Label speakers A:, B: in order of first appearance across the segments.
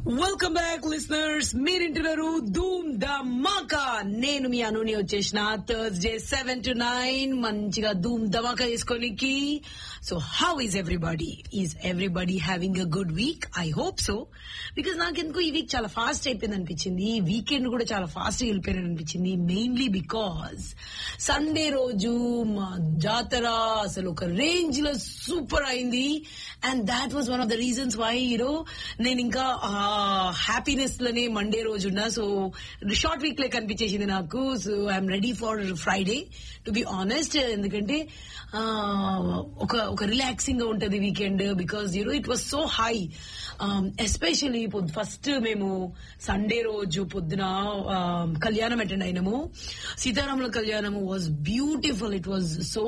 A: welcome back listeners మీరింటున్నారు ధూమ్ ధమాకా నేను మీ అనుని వచ్చేసిన థర్స్డే సెవెన్ టు నైన్ మంచిగా ధూమ్ ధమాకా చేసుకోనికి so how is everybody is everybody having a good week I hope so because నాకెందుకు ఈ వీక్ చాలా ఫాస్ట్ అయిపోయింది అనిపించింది వీకెండ్ కూడా చాలా ఫాస్ట్ వెళ్ళిపోయింది అనిపించింది మెయిన్లీ బికాస్ సండే రోజు మా జాతర అసలు ఒక రేంజ్ లో సూపర్ అయింది and that was one of the reasons why you know నేను ఇంకా హ్యాపీనెస్ లోనే మండే రోజు ఉన్నా సో షార్ట్ వీక్ లే కనిపించేసింది నాకు so I'm ready for Friday to be honest ఎందుకంటే ఆ, ఒక ఒక రిలాక్సింగ్ గా ఉంటది weekend because you know it was so high especially first మేము సండే రోజు పొద్దున ఆ, కళ్యాణం అటెండ్ అయినాము సీతారాముల కళ్యాణము was beautiful it was so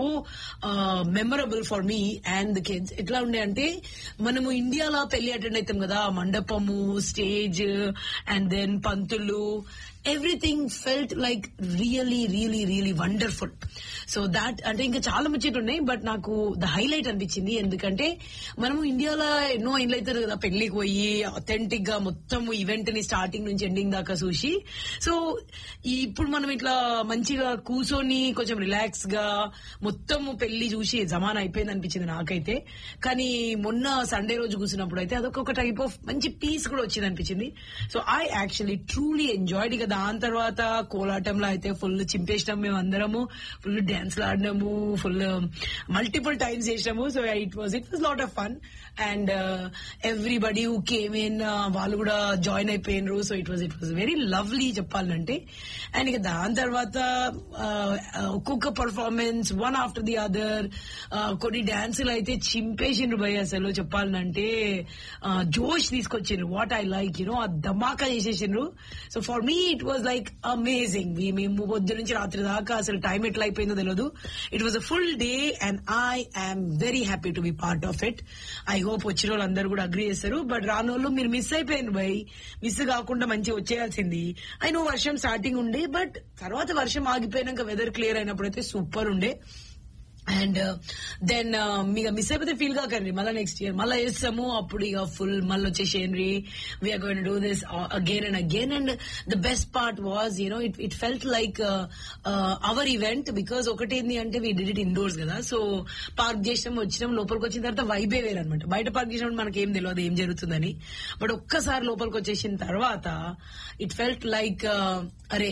A: memorable for me and the kids ఎట్లా ఉండే అంటే మనము ఇండియాలో పెళ్లి అటెండ్ అవుతాం కదా మండపము స్టేజ్ అండ్ దెన్ పంతులు everything felt like really really really wonderful so that అంటే ఇంకా చాలా ముచ్చట ఉన్నాయి బట్ నాకు ద హైలైట్ అనిపించింది ఎందుకంటే మనము ఇండియాలో ఎన్నో ఇండ్లు అవుతారు కదా పెళ్లికి పోయి అథెంటిక్ గా మొత్తం ఈవెంట్ ని స్టార్టింగ్ నుంచి ఎండింగ్ దాకా చూసి సో ఇప్పుడు మనం ఇట్లా మంచిగా కూర్చొని కొంచెం రిలాక్స్ గా మొత్తం పెళ్లి చూసి జమాన్ అయిపోయింది అనిపించింది నాకైతే కానీ మొన్న సండే రోజు కూర్చున్నప్పుడు అయితే అదొక టైప్ ఆఫ్ మంచి పీస్ కూడా వచ్చింది అనిపించింది so I actually truly enjoyed ఇక దాని తర్వాత కోలాటంలో అయితే ఫుల్ చింపేసినాం మేము అందరము ఫుల్ డాన్స్ ఆడినాము ఫుల్ మల్టిపుల్ టైమ్స్ చేసినాము so it was it was lot of fun and everybody who came in వాళ్ళు కూడా జాయిన్ అయిపోయినరు so it was it was very lovely చెప్పాలంటే అండ్ ఇక దాని తర్వాత uh, ఒక్కొక్క performance one after the other కొన్ని డాన్సులు అయితే చింపేసిండ్రు భయ్ అసలు చెప్పాలంటే uh, జోష్ తీసుకొచ్చిండ్రు వాట్ ఐ లైక్ యూనో ఆ ధమాకా చేసేసిండ్రు so for me it was like amazing మేము పొద్దు నుంచి రాత్రి దాకా అసలు టైం ఎట్లా అయిపోయిందో తెలియదు it was a full day and I am very happy to be part of it I hope వచ్చిన వాళ్ళు అందరూ కూడా అగ్రీ చేస్తారు బట్ రాని వాళ్ళు మీరు మిస్ అయిపోయింది బై మిస్ కాకుండా మంచిగా వచ్చేయాల్సింది ఐ నో వర్షం స్టార్టింగ్ ఉండే బట్ తర్వాత వర్షం ఆగిపోయినాక వెదర్ క్లియర్ అయినప్పుడు అయితే సూపర్ ఉండే అండ్ దెన్ మీకు మిస్ అయిపోతే ఫీల్ కాకండి మళ్ళీ నెక్స్ట్ ఇయర్ మళ్ళీ వేస్తాము అప్పుడు ఇక ఫుల్ మళ్ళీ వచ్చేసేయండి we're going do this again and again and the best part was you know it it felt like our event because ఒకటేంది అంటే వీ డిడ్ ఇట్ ఇండోర్స్ కదా సో పార్క్ చేసినాం వచ్చినాం లోపలికి వచ్చిన తర్వాత వైబే వేరు అనమాట బయట పార్క్ చేసినప్పుడు మనకి ఏం తెలియదు ఏం జరుగుతుందని బట్ ఒక్కసారి లోపలికి వచ్చేసిన తర్వాత ఇట్ ఫెల్ట్ లైక్ అరే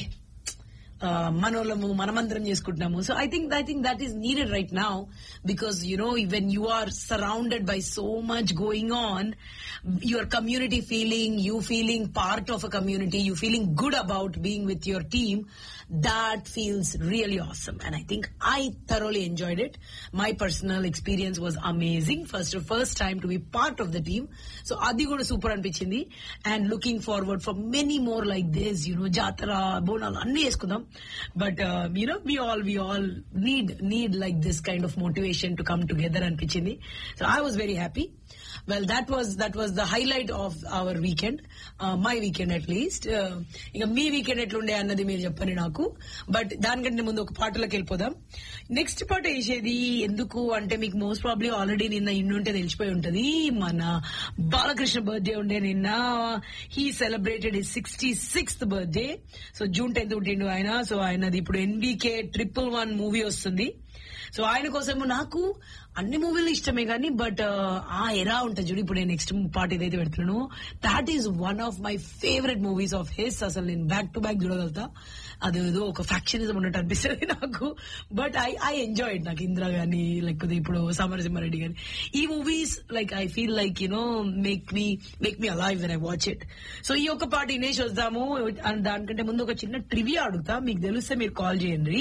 A: మనోళ్ళము మనమంతరం చేసుకుంటున్నాము so I think I think that is needed right now because you know when you are surrounded by so much going on your community feeling you feeling part of a community you feeling good about being with your team that feels really awesome and i think i thoroughly enjoyed it my personal experience was amazing first first time to be part of the team so adi kuda super అనిపించింది and looking forward for many more like this you know jatara bonal అన్ని చేసుకుందాం but uh, you know we all we all need need like this kind of motivation to come together అనిపించింది so i was very happy well that was that was the highlight of our weekend uh, my weekend at least uh, ఇక మీ weekend ఎట్లుండే అన్నది మీరు చెప్పండి నాకు but దానికంటే ముందు ఒక పాటలోకి వెళ్ళిపోదాం నెక్స్ట్ పాట వేసేది ఎందుకు అంటే మీకు మోస్ట్ ప్రాబ్లీ ఆల్రెడీ నిన్న ఇన్నుంటే తెలిసిపోయి ఉంటది మన బాలకృష్ణ బర్త్డే ఉండే నిన్న he celebrated his sixty sixth birthday so June tenth ఉంటిండు ఆయన సో ఆయనది ఇప్పుడు ఎన్బీకే ట్రిపుల్ వన్ మూవీ వస్తుంది సో ఆయన కోసము నాకు అన్ని మూవీలు ఇష్టమే కానీ బట్ ఆ ఎరా ఉంటుంది చూడు ఇప్పుడు నేను నెక్స్ట్ పార్ట్ ఏదైతే పెడుతున్నాను that is one of my favourite movies of his అసలు నేను బ్యాక్ టు బ్యాక్ చూడగలుగుతా అది ఏదో ఒక ఫ్యాక్షనిజం ఉన్నట్టు అనిపిస్తుంది నాకు బట్ ఐ ఐ ఎంజాయ్ నాకు ఇందిరా గానీ లేకపోతే ఇప్పుడు సమరసింహారెడ్డి గాని ఈ movies like I feel like you know make me make me alive when I watch it so ఈ ఒక్క పాట ఇనేష్ వద్దాము అండ్ దానికంటే ముందు ఒక చిన్న ట్రివియా అడుగుతా మీకు తెలిస్తే మీరు కాల్ చేయండి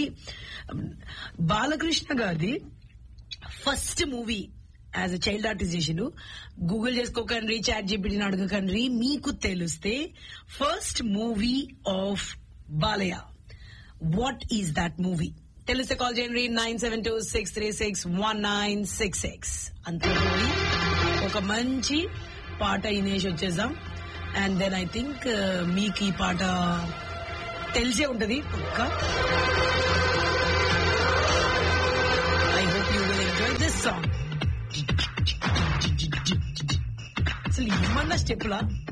A: బాలకృష్ణ గారిది first movie as a child artist చేసిండు గూగుల్ చేసుకోకండి చాట్ జీపీటీని అడగకండి మీకు తెలిస్తే first movie of Balayya what is that movie తెలిస్తే కాల్ చేయండి nine seven two six three six one nine six six అంతే ఒక మంచి పాట ఇనేసి వచ్చేద్దాం అండ్ దెన్ ఐ థింక్ మీకు ఈ పాట తెలిసే ఉంటది ఒక్క I hope you will enjoy this song అసలు ఏమన్నా స్టెప్లా